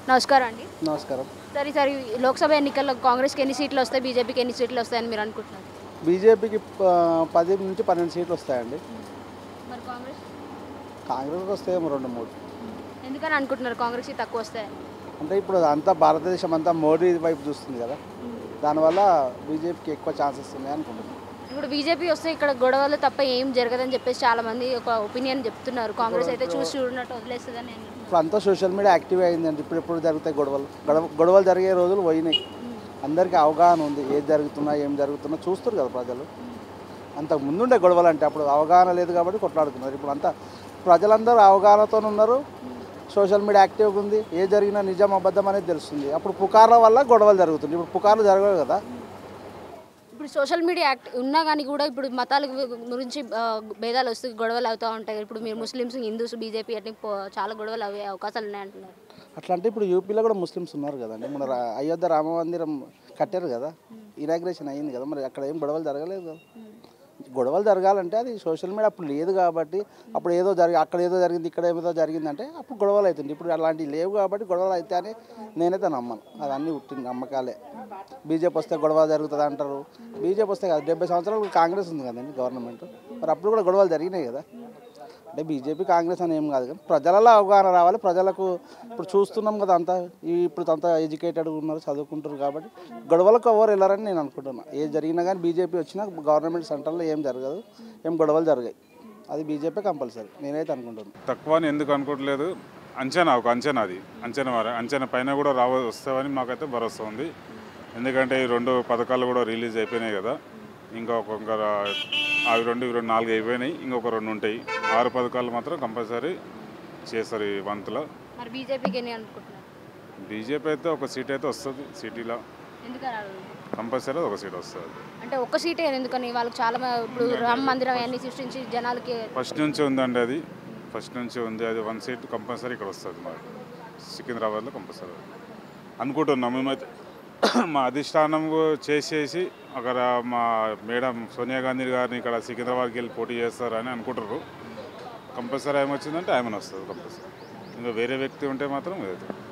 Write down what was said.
నమస్కారం అండి నమస్కారం సరే ఈసారి లోక్సభ ఎన్నికల్లో కాంగ్రెస్కి ఎన్ని సీట్లు వస్తాయి బీజేపీకి ఎన్ని సీట్లు వస్తాయని మీరు అనుకుంటున్నారు బీజేపీకి ప- పది నుంచి పన్నెండు సీట్లు వస్తాయండి మరి కాంగ్రెస్ కాంగ్రెస్కి వస్తాయేమో రెండు మూడు ఎందుకని అనుకుంటున్నారు కాంగ్రెస్కి తక్కువ వస్తాయని అంటే ఇప్పుడు అంతా భారతదేశం అంతా మోడీ వైపు చూస్తుంది కదా దానివల్ల బీజేపీకి ఎక్కువ ఛాన్సెస్ ఉన్నాయి అనుకుంటున్నాను ఇప్పుడు బీజేపీ వస్తే ఇక్కడ గొడవలు తప్ప ఏం జరగదని చెప్పేసి చాలా మంది ఒక ఒపీనియన్ చెప్తున్నారు కాంగ్రెస్ అయితే చూసి చూడనట్టు వదిలేస్తుందని నేను ఇప్పుడు అంతా సోషల్ మీడియా యాక్టివ్ అయిందండి ఇప్పుడు ఎప్పుడు జరుగుతాయి గొడవలు గొడవ గొడవలు జరిగే రోజులు పోయినాయి అందరికీ అవగాహన ఉంది ఏది జరుగుతున్నా ఏం జరుగుతున్నా చూస్తారు కదా ప్రజలు అంతకు ముందుండే గొడవలు అంటే అప్పుడు అవగాహన లేదు కాబట్టి కొట్లాడుతున్నారు ఇప్పుడు అంతా ప్రజలందరూ అవగాహనతో ఉన్నారు సోషల్ మీడియా యాక్టివ్గా ఉంది ఏ జరిగినా నిజం అబద్ధం అనేది తెలుస్తుంది అప్పుడు పుకార్ల వల్ల గొడవలు జరుగుతుంది ఇప్పుడు పుకార్లు జరగవు కదా ఇప్పుడు సోషల్ మీడియా యాక్ట్ ఉన్నా కానీ కూడా ఇప్పుడు మతాల గురించి ఆ, భేదాలు వస్తూ గొడవలు అవుతూ ఉంటాయి ఇప్పుడు మీరు ముస్లిమ్స్ హిందూస్ బీజేపీ అట్లా పో- చాలా గొడవలు అయ్యే అవకాశాలు ఉన్నాయంటున్నారు అట్లా అంటే ఇప్పుడు యూపీలో కూడా ముస్లిమ్స్ ఉన్నారు కదండి మన రా- అయోధ్య రామ మందిరం కట్టారు కదా ఇనాగ్రేషన్ అయ్యింది కదా మరి అక్కడ ఏం గొడవలు జరగలేదు కదా గొడవలు జరగాలంటే అది సోషల్ మీడియా అప్పుడు లేదు కాబట్టి అప్పుడు ఏదో జరిగి అక్కడ ఏదో జరిగింది ఇక్కడ ఏదో జరిగిందంటే అప్పుడు గొడవలు అవుతుంది ఇప్పుడు అలాంటివి లేవు కాబట్టి గొడవలు అయితే అని నేనైతే నమ్మను అది అన్నీ ఉట్టిన నమ్మకాలే బీజేపీ వస్తే గొడవ జరుగుతుంది అంటారు బీజేపీ వస్తే కదా డెబ్బై సంవత్సరాలు కాంగ్రెస్ ఉంది కదండి గవర్నమెంట్ మరి అప్పుడు కూడా గొడవలు జరిగినాయి కదా అంటే బీజేపీ కాంగ్రెస్ అని ఏం కాదు కానీ ప్రజలలో అవగాహన రావాలి ప్రజలకు ఇప్పుడు చూస్తున్నాం కదా అంతా ఈ ఇప్పుడు అంతా ఎడ్యుకేటెడ్ ఉన్నారు చదువుకుంటారు కాబట్టి గొడవలకు ఎవరు వెళ్ళారని నేను అనుకుంటున్నా ఏది జరిగినా కానీ బీజేపీ వచ్చినా గవర్నమెంట్ సెంటర్లో ఏం జరగదు ఏం గొడవలు జరిగాయి అది బీజేపీ కంపల్సరీ నేనైతే అనుకుంటున్నాను తక్కువ అని ఎందుకు అనుకోవట్లేదు అంచనా ఒక అంచనా అది అంచనా వారి అంచనా పైన కూడా రావ వస్తామని మాకైతే భరోసా ఉంది ఎందుకంటే ఈ రెండు పథకాలు కూడా రిలీజ్ అయిపోయినాయి కదా ఇంకా ఒక్కొక్క అవి రెండు ఇవి రెండు నాలుగు అయిపోయినాయి ఇంకొక రెండు ఉంటాయి ఆరు పథకాలు మాత్రం కంపల్సరీ చేస్తారు ఈ వంతులో మరి బీజేపీకి ఎన్ని అనుకుంటున్నారు బీజేపీ అయితే ఒక సీట్ అయితే వస్తుంది సిటీలో ఎందుకని అడుగుతున్నారు? కంపల్సరీ ఒక సీట్ వస్తుంది అంటే ఒక్క సీటే ఎందుకని వాళ్ళకి చాలా మ- ఇప్పుడు రామ మందిరం అన్ని సృష్టించి జనాలకి ఫస్ట్ నుంచి ఉందండి అది ఫస్ట్ నుంచి ఉంది అది వన్ సీట్ కంపల్సరీ ఇక్కడ వస్తుంది మాకు సికింద్రాబాద్లో కంపల్సరీ అనుకుంటున్నాం మేమైతే మా అధిష్టానం చేసేసి అక్కడ మా మేడం సోనియా గాంధీ గారిని ఇక్కడ సికింద్రాబాద్కి వెళ్ళి పోటీ చేస్తారని అనుకుంటారు కంపల్సరీ ఏమొచ్చిందంటే ఆమెను వస్తుంది కంపల్సరీ ఇంకా వేరే వ్యక్తి ఉంటే మాత్రం లేదు